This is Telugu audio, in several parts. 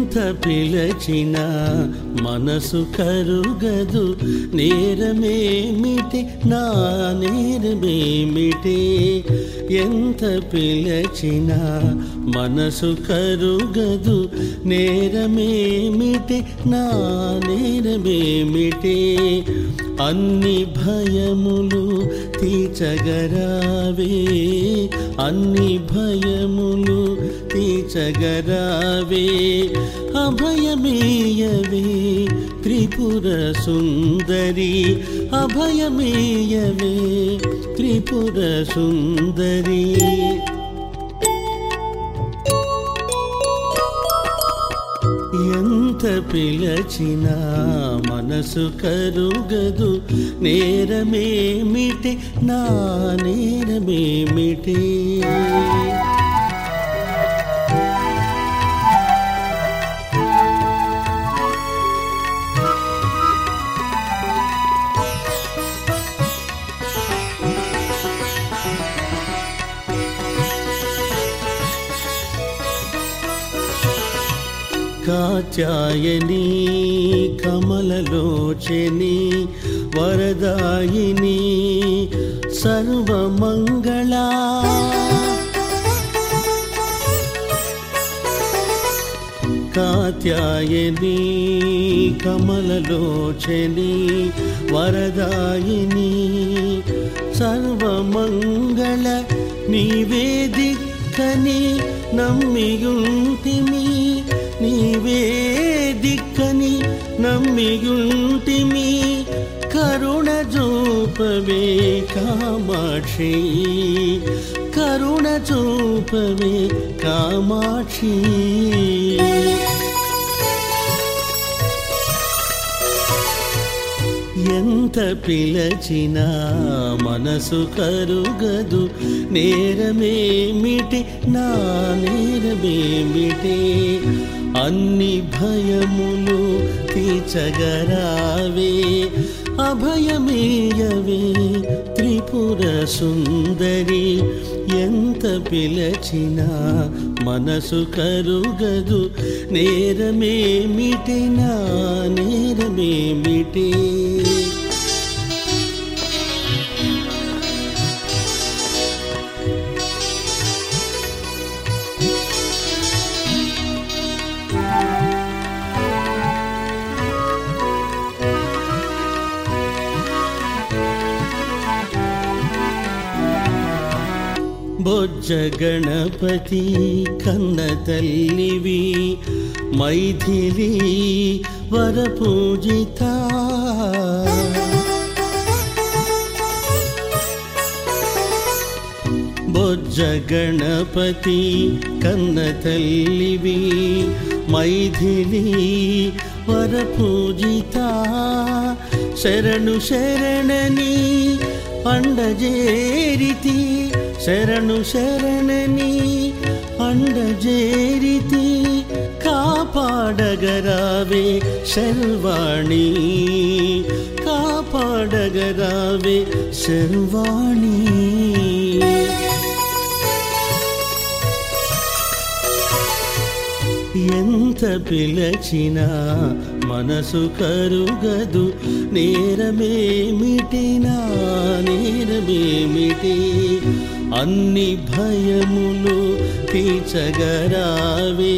ఎంత పిలచిన మనసు కరుగదు నేరమేమిటి నా నేరమేమిటి ఎంత పిలచిన మనసు కరుగదు నేరమేమిటి నా నేరమేమిటి అన్ని భయములు తీర్చగరావే అన్ని భయములు తీర్చగరావే అభయమేయవే త్రిపుర సుందరి అభయమేయవే త్రిపుర సుందరి ఎంత పిలచినా మనసు కరుగదు నేరమేమిటి నా నేరమేమిటి కాచాయని కమలలోచని వరదాయిని సర్వమంగళా కాత్యాయని కమలలోచని వరదాయిని సర్వమంగళ నీవే దిక్కని నమ్మియుంటిమి నీవే దిక్కని నమ్మియుంటిమి కరుణ చూపవే కామాక్షి కరుణ చూపవే కామాక్షి ఎంత పిలచినా మనసు కరుగదు నేరమేమిటి నా నేరమేమిటి అన్ని భయములు తీర్చగరావే అభయమేయవే త్రిపుర సుందరి ఎంత పిలచినా మనసు కరుగదు నేరమేమిటి నా నేరమేమిటి బొజ్జ గణపతి కన్న తల్లివి మైథిలి వరపూజిత బొజ్జ గణపతి కన్న తల్లివి మైథిలి వరపూజిత శరణు శరణని అండజేరితి శరణు శరణని అండజేరితి కాపాడగరావే శర్వాణి కాపాడగరావే శర్వాణి ఎంత పిలచినా మనసు కరుగదు నేరమేమిటి నా నేరమేమిటి అన్ని భయములు తీర్చగరావే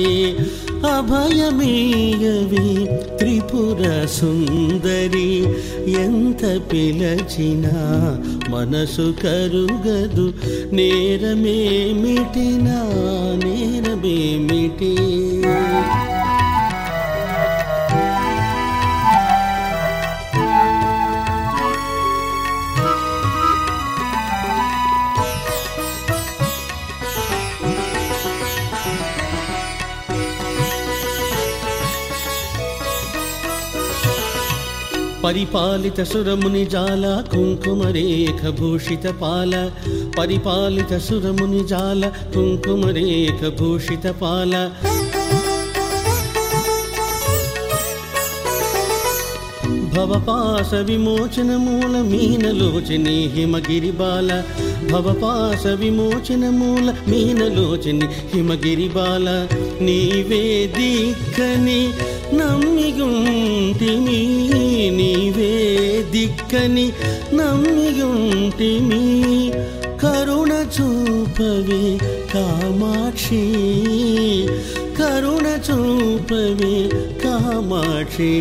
అభయమేయవి త్రిపుర సుందరి ఎంత పిలచినా మనసు కరుగదు నేరమేమిటి నా నేరమేమిటి పరిపాలిత సురముని జాల కుంకుమ రేఖ భూషిత పాల పరిపాలిత సురముని జాల కుంకుమ రేఖ భూషిత పాల భవపాస విమోచన మూల మీనలోచని హిమగిరి బాల భవపాస విమోచన మూల మీనలోచని హిమగిరి బాల నీవే దిక్కని నమ్మిగుంటిమి నీవే దిక్కని నమ్మిగుంటిమి కరుణ చూపవే కామాక్షి కరుణ చూపవే కామాక్షి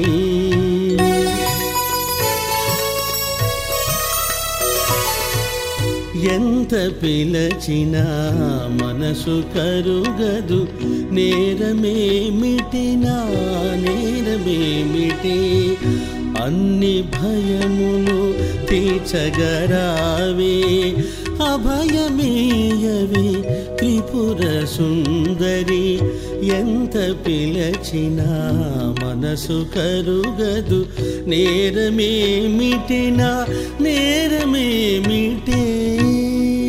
ఎంత పిలచినా మనసు కరుగదు నేరమేమిటినా నేరమేమిటి అన్ని భయములు తీర్చగరావే అభయమేయవే త్రిపుర సుందరి ఎంత పిలచినా మనసు కరుగదు నేరమేమిటినా నేరమేమిటే